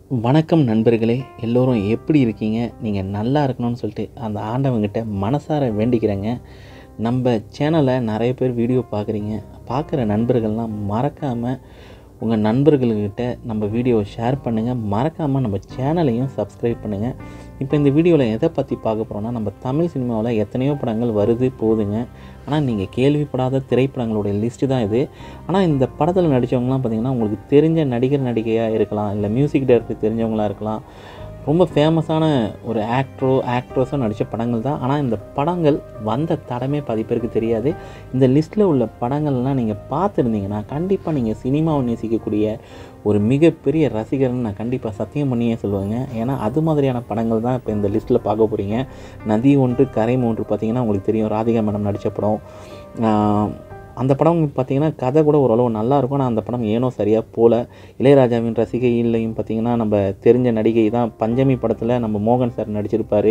வணக்கம் நண்பர்களே எல்லோரும் எப்படி இருக்கீங்க நீங்கள் நல்லா இருக்கணும்னு சொல்லிட்டு அந்த ஆண்டவங்கிட்ட மனசார வேண்டிக்கிறேங்க நம்ம சேனலை நிறைய பேர் வீடியோ பார்க்குறீங்க பார்க்குற நண்பர்கள்லாம் மறக்காமல் உங்கள் நண்பர்கள்கிட்ட நம்ம வீடியோவை ஷேர் பண்ணுங்கள் மறக்காமல் நம்ம சேனலையும் சப்ஸ்கிரைப் பண்ணுங்கள் இப்போ இந்த வீடியோவில் எதை பற்றி பார்க்க போகிறோம்னா நம்ம தமிழ் சினிமாவில் எத்தனையோ படங்கள் வருது போகுதுங்க ஆனால் நீங்கள் கேள்விப்படாத திரைப்படங்களுடைய லிஸ்ட்டு தான் இது ஆனால் இந்த படத்தில் நடித்தவங்களாம் பார்த்தீங்கன்னா உங்களுக்கு தெரிஞ்ச நடிகர் நடிகையாக இருக்கலாம் இல்லை மியூசிக் டைரக்டர் தெரிஞ்சவங்களாக இருக்கலாம் ரொம்ப ஃபேமஸான ஒரு ஆக்ட்ரோ ஆக்ட்ரஸோ நடித்த படங்கள் தான் ஆனால் இந்த படங்கள் வந்த தடமே பாதி பேருக்கு தெரியாது இந்த லிஸ்ட்டில் உள்ள படங்கள்லாம் நீங்கள் பார்த்துருந்தீங்கன்னா கண்டிப்பாக நீங்கள் சினிமாவை நேசிக்கக்கூடிய ஒரு மிகப்பெரிய ரசிகர்னு நான் கண்டிப்பாக சத்தியம் பண்ணியே சொல்லுவேங்க ஏன்னா அது மாதிரியான படங்கள் தான் இப்போ இந்த லிஸ்ட்டில் பார்க்க போகிறீங்க நதி ஒன்று கரை மூன்று பார்த்தீங்கன்னா உங்களுக்கு தெரியும் ராதிகா மேடம் நடித்த படம் ஆஹ், அந்த படம் பார்த்தீங்கன்னா கதை கூட ஓரளவு நல்லா இருக்கும் ஆனால் அந்த படம் ஏனோ சரியாக போல இளையராஜாவின் ரசிகையிலையும் பார்த்தீங்கன்னா நம்ம தெரிஞ்ச நடிகை தான் பஞ்சமி படத்தில் நம்ம மோகன் சார் நடிச்சிருப்பார்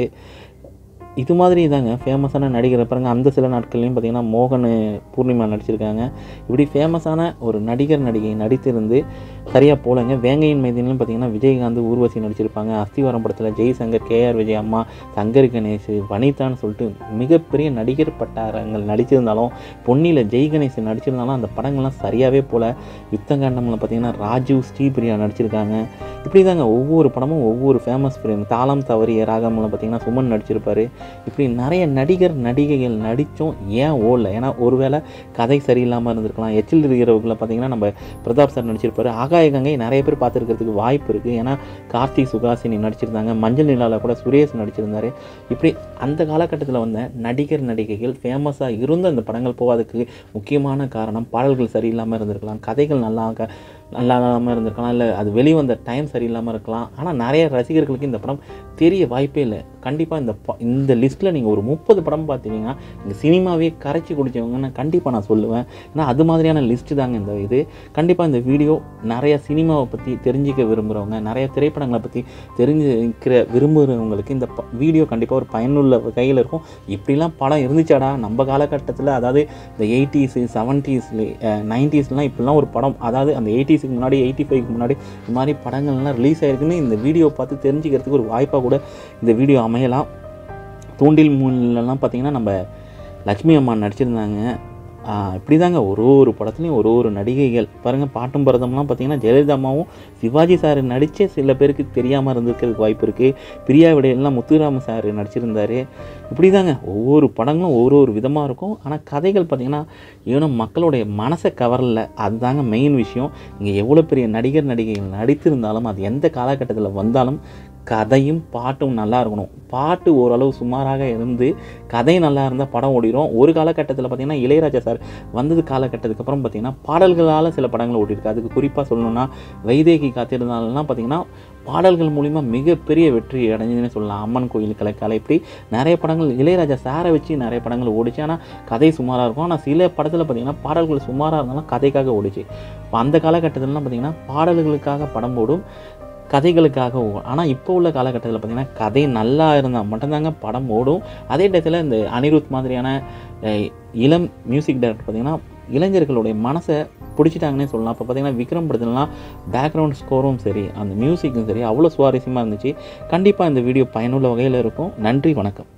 இது மாதிரி தாங்க ஃபேமஸான நடிகர் பாருங்க அந்த சில நாட்கள்லையும் பார்த்தீங்கன்னா மோகன் பூர்ணிமா நடிச்சிருக்காங்க இப்படி ஃபேமஸான ஒரு நடிகர் நடிகை நடித்திருந்து சரியாக போலங்க வேங்கையின் மைதினிலும் பார்த்தீங்கன்னா விஜயகாந்த் ஊர்வசி நடிச்சிருப்பாங்க அஸ்திவாரம் படத்தில் ஜெய்சங்கர் கேஆர் விஜய் அம்மா சங்கர் கணேஷ் வனிதான்னு சொல்லிட்டு மிகப்பெரிய நடிகர் பட்டாரங்கள் நடிச்சிருந்தாலும் பொன்னியில் ஜெய் கணேஷ் நடிச்சிருந்தாலும் அந்த படங்கள்லாம் சரியாகவே போல யுத்தகாண்டமில் பார்த்தீங்கன்னா ராஜீவ் ஸ்ரீபிரியா நடிச்சிருக்காங்க இப்படி தாங்க ஒவ்வொரு படமும் ஒவ்வொரு ஃபேமஸ் ஃபிலிம் தாளம் தவறிய ராகமில் பார்த்தீங்கன்னா சுமன் நடிச்சிருப்பாரு இப்படி நிறைய நடிகர் நடிகைகள் நடித்தும் ஏன் ஓடல ஏன்னா ஒருவேளை கதை சரியில்லாமல் இருந்திருக்கலாம் எச்சில் இருக்கிறவங்களை பார்த்தீங்கன்னா நம்ம பிரதாப் சார் நடிச்சிருப்பாரு ஆகாய கங்கை நிறைய பேர் பார்த்துருக்கிறதுக்கு வாய்ப்பு இருக்குது ஏன்னா கார்த்திக் சுகாசினி நடிச்சிருந்தாங்க மஞ்சள் நிலாவில் கூட சுரேஷ் நடிச்சிருந்தாரு இப்படி அந்த காலகட்டத்தில் வந்த நடிகர் நடிகைகள் ஃபேமஸாக இருந்த அந்த படங்கள் போகாததுக்கு முக்கியமான காரணம் பாடல்கள் சரியில்லாமல் இருந்திருக்கலாம் கதைகள் நல்லா க- நல்லா இல்லாமல் இருந்திருக்கலாம் இல்லை அது வெளிவந்த டைம் சரியில்லாமல் இருக்கலாம் ஆனால் நிறைய ரசிகர்களுக்கு இந்த படம் தெரிய வாய்ப்பே இல்லை கண்டிப்பாக இந்த ப- இந்த லிஸ்ட்டில் நீங்கள் ஒரு முப்பது படம் பார்த்தீங்கன்னா இந்த சினிமாவே கரைச்சி குடிச்சவங்கன்னு கண்டிப்பாக நான் சொல்லுவேன் ஏன்னா அது மாதிரியான லிஸ்ட்டு தாங்க இந்த இது கண்டிப்பாக இந்த வீடியோ நிறைய சினிமாவை பற்றி தெரிஞ்சிக்க விரும்புகிறவங்க நிறைய திரைப்படங்களை பற்றி தெரிஞ்சுக்கிற விரும்புகிறவங்களுக்கு இந்த ப- வீடியோ கண்டிப்பாக ஒரு பயனுள்ள வகையில் இருக்கும் இப்படிலாம் படம் இருந்துச்சாடா நம்ம காலகட்டத்தில் அதாவது இந்த எயிட்டிஸு செவன்ட்டீஸ்ல நைன்ட்டீஸ்லாம் இப்படிலாம் ஒரு படம் அதாவது அந்த எயிட்டிஸுக்கு முன்னாடி எயிட்டி ஃபைவ்க்கு முன்னாடி இந்த மாதிரி படங்கள்லாம் ரிலீஸ் ஆயிருக்குன்னு இந்த வீடியோ பார்த்து தெரிஞ்சுக்கிறதுக்கு ஒரு வாய்ப்பாக கூட இந்த வீடியோ அமையலாம் தூண்டில் மூலெல்லாம் பார்த்தீங்கன்னா நம்ம லட்சுமி அம்மா நடிச்சிருந்தாங்க ஆஹ் இப்படி தாங்க ஒரு ஒரு படத்துலையும் ஒரு ஒரு நடிகைகள் பாருங்கள் பாட்டும் பரதம்லாம் பார்த்தீங்கன்னா ஜெயலலிதா அம்மாவும் சிவாஜி சார் நடித்த சில பேருக்கு தெரியாமல் இருந்திருக்கிறதுக்கு வாய்ப்பு இருக்குது பிரியா விடையெல்லாம் முத்துராம சார் நடிச்சிருந்தாரு இப்படி தாங்க ஒவ்வொரு படங்களும் ஒவ்வொரு ஒரு விதமாக இருக்கும் ஆனால் கதைகள் பார்த்திங்கன்னா ஏன்னா மக்களுடைய மனசை கவரல அதுதாங்க மெயின் விஷயம் இங்கே எவ்வளோ பெரிய நடிகர் நடிகைகள் நடித்திருந்தாலும் அது எந்த காலகட்டத்தில் வந்தாலும் கதையும் பாட்டும் நல்லா இருக்கணும் பாட்டு ஓரளவு சுமாராக இருந்து கதை நல்லா இருந்தால் படம் ஓடிடும் ஒரு காலகட்டத்தில் பார்த்திங்கன்னா இளையராஜா சார் வந்தது காலகட்டத்துக்கு அப்புறம் பார்த்திங்கன்னா பாடல்களால் சில படங்கள் ஓடிருக்கு அதுக்கு குறிப்பாக சொல்லணும்னா வைதேகி காத்திருந்தாலாம் பார்த்திங்கன்னா பாடல்கள் மூலிமா மிகப்பெரிய வெற்றி அடைஞ்சதுன்னு சொல்லலாம் அம்மன் கோயில் கலைக்கால இப்படி நிறைய படங்கள் இளையராஜா சாரை வச்சு நிறைய படங்கள் ஓடிச்சு ஆனால் கதை சுமாராக இருக்கும் ஆனால் சில படத்தில் பார்த்திங்கன்னா பாடல்கள் சுமாராக இருந்தாலும் கதைக்காக ஓடிச்சு இப்போ அந்த காலகட்டத்திலலாம் பார்த்திங்கன்னா பாடல்களுக்காக படம் போடும் கதைகளுக்காக ஓடும் ஆனால் இப்போ உள்ள காலகட்டத்தில் பார்த்திங்கன்னா கதை நல்லா இருந்தால் மட்டும்தாங்க படம் ஓடும் அதே டயத்தில் இந்த அனிருத் மாதிரியான அஹ், இளம் மியூசிக் டைரக்டர் பார்த்திங்கன்னா இளைஞர்களுடைய மனசை பிடிச்சிட்டாங்கன்னே சொல்லலாம் இப்போ பார்த்தீங்கன்னா விக்ரம் படத்துலலாம் பேக்ரவுண்ட் ஸ்கோரும் சரி அந்த மியூசிக்கும் சரி அவ்வளோ சுவாரஸ்யமாக இருந்துச்சு கண்டிப்பாக இந்த வீடியோ பயனுள்ள வகையில் இருக்கும் நன்றி வணக்கம்